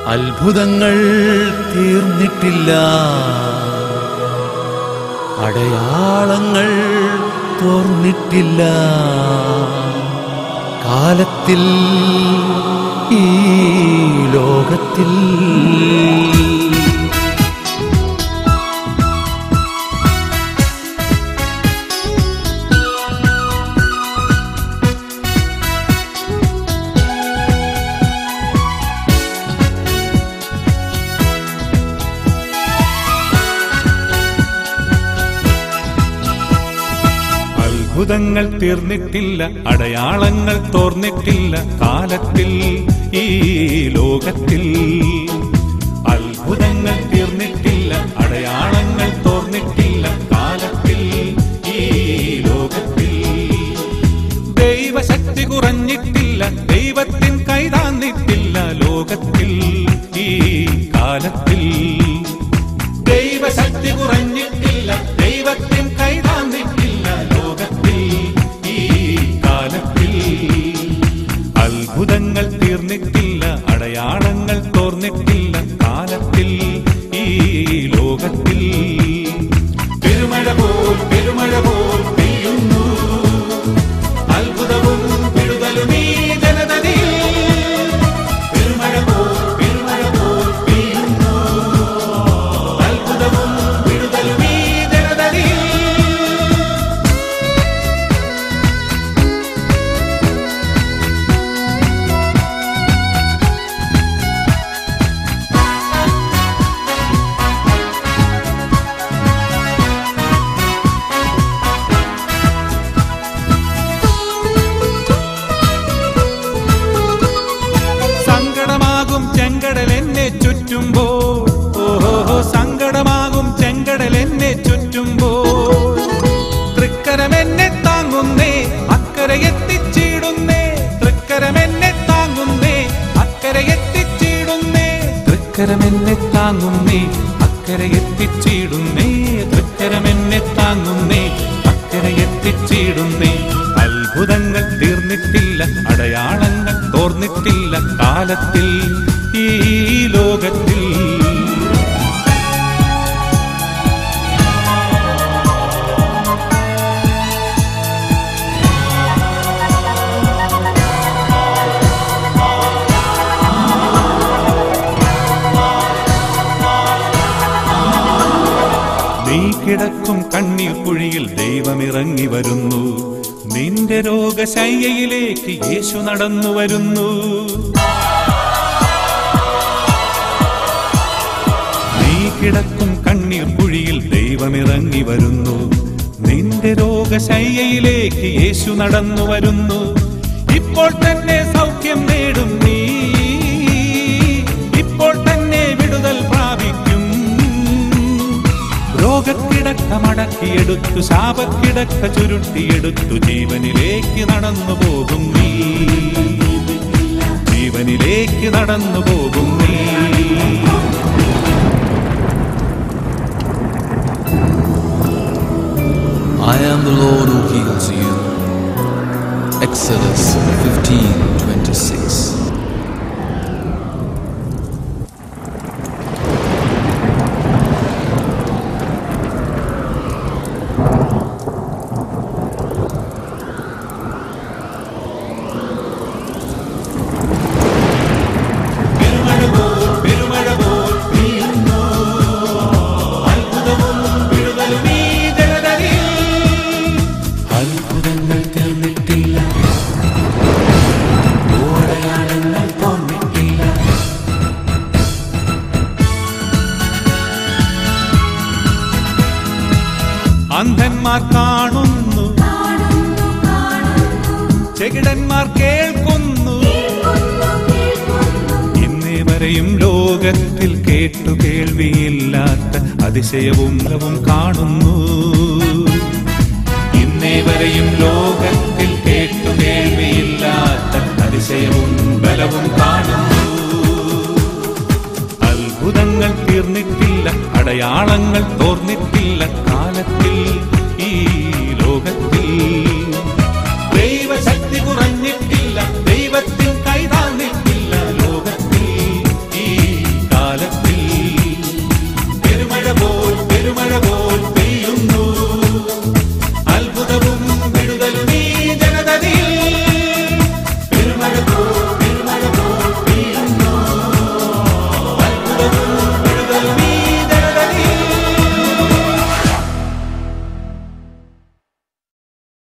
അത്ഭുതങ്ങൾ തീർന്നിട്ടില്ല അടയാളങ്ങൾ തോർന്നിട്ടില്ല കാലത്തിൽ ഈ ലോകത്തിൽ അത്ഭുതങ്ങൾ തീർന്നിട്ടില്ല അടയാളങ്ങൾ തോർന്നിട്ടില്ല കാലത്തിൽ ഈ ലോകത്തിൽ അത്ഭുതങ്ങൾ തീർന്നിട്ടില്ല അടയാളങ്ങൾ തോർന്നിട്ടില്ല കാലത്തിൽ ഈ ലോകത്തിൽ ദൈവശക്തി കുറഞ്ഞിട്ടില്ല ദൈവത്തിൻ കൈതാന്നിട്ടില്ല ലോകത്തിൽ ഈ കാലത്തിൽ ദൈവശക്തി കുറഞ്ഞിട്ടില്ല ദൈവത്തിൻ കൈതാന്നിട്ടില്ല ലോകത്തിൽ ഈ കാലത്തിൽ അത്ഭുതങ്ങൾ തീർന്നിട്ടില്ല അടയാളങ്ങൾ തോർന്നിട്ടില്ല കാലത്തിൽ ഈ ലോകത്തിൽ പെരുമഴ പോൽ പെരുമഴ പോൽ പെയ്യുന്നു അത്ഭുതവും വിടുതലും ഈ ജനതയിൽ പെരുമഴ പോൽ പെരുമഴ പോൽ പെയ്യുന്നു അത്ഭുതവും വിടുതലും ഈ ജനതയിൽ സങ്കടമാകും ചെങ്കടൽ എന്നെ ചുറ്റുമ്പോൾ ഓഹോ സങ്കടമാകും ചെങ്കടൽ എന്നെ ചുറ്റുമ്പോൾ തൃക്കരം എന്നെ താങ്ങുന്നേ അക്കരെ എത്തിച്ചിടുന്നേ തൃക്കരം എന്നെ താങ്ങുന്നേ അക്കരെ എത്തിച്ചിടുന്നേ തൃക്കരം എന്നെ താങ്ങുന്നേ അക്കരെ എത്തിച്ചിടുന്നേ തൃക്കരം എന്നെ താങ്ങുന്നേ അക്കരെ എത്തിച്ചിടുന്നേ അത്ഭുതങ്ങൾ തീർന്നിട്ടില്ല അടയാളങ്ങൾ തോർന്നിട്ടില്ല കാലത്തിൽ ഈ ലോകത്തിൽ നീ കിടക്കും കണ്ണീർ കുഴിയിൽ ദൈവമിറങ്ങി വരുന്നു നിന്റെ രോഗശയ്യയിലേക്ക് യേശു നടന്നു വരുന്നു നീ കിടക്കും കണ്ണീർ കുഴിയിൽ ദൈവമിറങ്ങി വരുന്നു നിന്റെ രോഗശയ്യയിലേക്ക് യേശു നടന്നു വരുന്നു ഇപ്പോൾ തന്നെ സൗഖ്യം നേടും നീ ഇപ്പോൾ തന്നെ വിടുതൽ പ്രാപിക്കും രോഗക്കിടക്ക മടക്കിയെടുത്തു ശാപക്കിടക്ക ചുരുട്ടിയെടുത്തു ജീവനിലേക്ക് നടന്നു പോകും നീ ജീവനിലേക്ക് നടന്നു പോകും നീ I am the Lord who heals you. Exodus 15:26. പെരുമഴ പോൽ പെരുമഴ പോൽ പെയ്യുന്നു അത്ഭുതവും വിടുതലും ഈ ജനതയിൽ അത്ഭുതങ്ങൾ തീർന്നിട്ടില്ല ഓടയാളങ്ങൾ തോന്നിട്ടില്ല അന്ധന്മാർ കാണുന്നു ചെകിടന്മാർ കേൾക്കുന്നു ഇന്നേ വരെയും ലോകത്തിൽ കേട്ടു കേൾവിയില്ലാത്ത അതിശയവും ലവും കാണുന്നു ഇന്നേ വരെയും ലോകത്തിൽ കേട്ടു കേൾവിയില്ലാത്ത അതിശയവും ബലവും കാണുന്നു അത്ഭുതങ്ങൾ തീർന്നിട്ടില്ല അടയാളങ്ങൾ തോർന്നിട്ടില്ല കാലത്തിൽ ഈ ലോകത്തിൽ